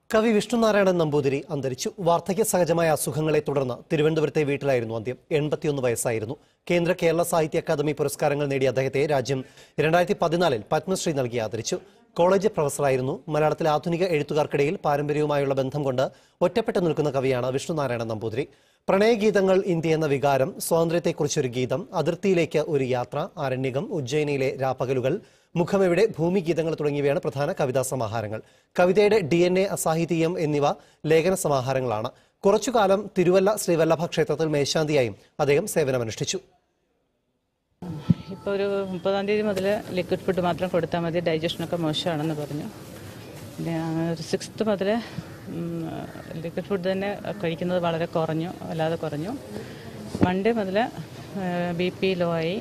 കവി വിഷ്ണുനാരായണൻ നമ്പൂതിരി അന്തരിച്ചു വാർദ്ധക്യ സഹജമായ അസുഖങ്ങളെ തുടർന്ന് തിരുവനന്തപുരത്തെ വീട്ടിലായിരുന്നു അന്ത്യം എൺപത്തിയൊന്ന് വയസ്സായിരുന്നു കേന്ദ്ര കേരള സാഹിത്യ അക്കാദമി പുരസ്കാരങ്ങൾ നേടിയ അദ്ദേഹത്തെ രാജ്യം രണ്ടായിരത്തി പതിനാലിൽ പത്മശ്രീ നൽകി ആദരിച്ചു കോളേജ് പ്രൊഫസറായിരുന്നു മലയാളത്തിലെ ആധുനിക എഴുത്തുകാർക്കിടയിൽ പാരമ്പര്യവുമായുള്ള ബന്ധം കൊണ്ട് ഒറ്റപ്പെട്ടു നിൽക്കുന്ന കവിയാണ് വിഷ്ണുനാരായണൻ നമ്പൂതിരി പ്രണയഗീതങ്ങൾ ഇന്ത്യ എന്ന വികാരം സ്വാതന്ത്ര്യത്തെക്കുറിച്ചൊരു ഗീതം അതിർത്തിയിലേക്ക് ഒരു യാത്ര ആരണ്യകം ഉജ്ജയിനിയിലെ രാപ്പകലുകൾ മുഖമെവിടെ ഭൂമിഗീതങ്ങൾ തുടങ്ങിയവയാണ് പ്രധാന കവിതാ സമാഹാരങ്ങൾ കവിതയുടെ ഡി എൻ എ അസാഹിതീയം എന്നിവ ലേഖന സമാഹാരങ്ങളാണ് കുറച്ചുകാലം തിരുവല്ല ശ്രീവല്ലഭ ക്ഷേത്രത്തിൽ മേശാന്തിയായും അദ്ദേഹം സേവനമനുഷ്ഠിച്ചു ഇപ്പോൾ ഒരു മുപ്പതാം തീയതി മുതൽ ലിക്വിഡ് ഫുഡ് മാത്രം കൊടുത്താൽ മതി ഡൈജഷനൊക്കെ മോശമാണെന്ന് പറഞ്ഞു പിന്നെ ഒരു സിക്സ്ത്ത് മുതൽ ലിക്വിഡ് ഫുഡ് തന്നെ കഴിക്കുന്നത് വളരെ കുറഞ്ഞു വല്ലാതെ കുറഞ്ഞു മൺഡേ മുതൽ ബി പി ലോ ആയി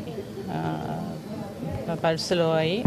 പൾസ് ലോ ആയി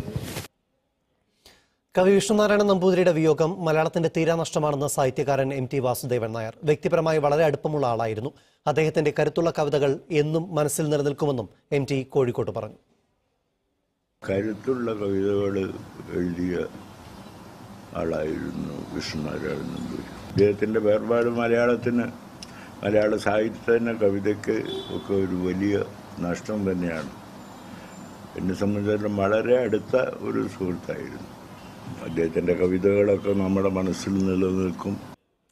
കവി വിഷ്ണുനാരായണൻ നമ്പൂതിരിയുടെ വിയോഗം മലയാളത്തിന്റെ തീരാനഷ്ടമാണെന്ന് സാഹിത്യകാരൻ എം ടി വാസുദേവൻ നായർ വ്യക്തിപരമായി വളരെ അടുപ്പമുള്ള ആളായിരുന്നു അദ്ദേഹത്തിന്റെ കരുത്തുള്ള കവിതകൾ എന്നും മനസ്സിൽ നിലനിൽക്കുമെന്നും എം ടി കോഴിക്കോട്ട് പറഞ്ഞു കരുത്തുള്ള കവിതകൾ എഴുതിയ ആളായിരുന്നു വിഷ്ണുനാരായണൻ നമ്പൂരി അദ്ദേഹത്തിൻ്റെ വേർപാട് മലയാളത്തിന് മലയാള സാഹിത്യത്തിന് കവിതയ്ക്ക് ഒക്കെ ഒരു വലിയ നഷ്ടം തന്നെയാണ് എന്നെ സംബന്ധിച്ചിടത്തോളം വളരെ അടുത്ത ഒരു സുഹൃത്തായിരുന്നു അദ്ദേഹത്തിൻ്റെ കവിതകളൊക്കെ നമ്മുടെ മനസ്സിൽ നിലനിൽക്കും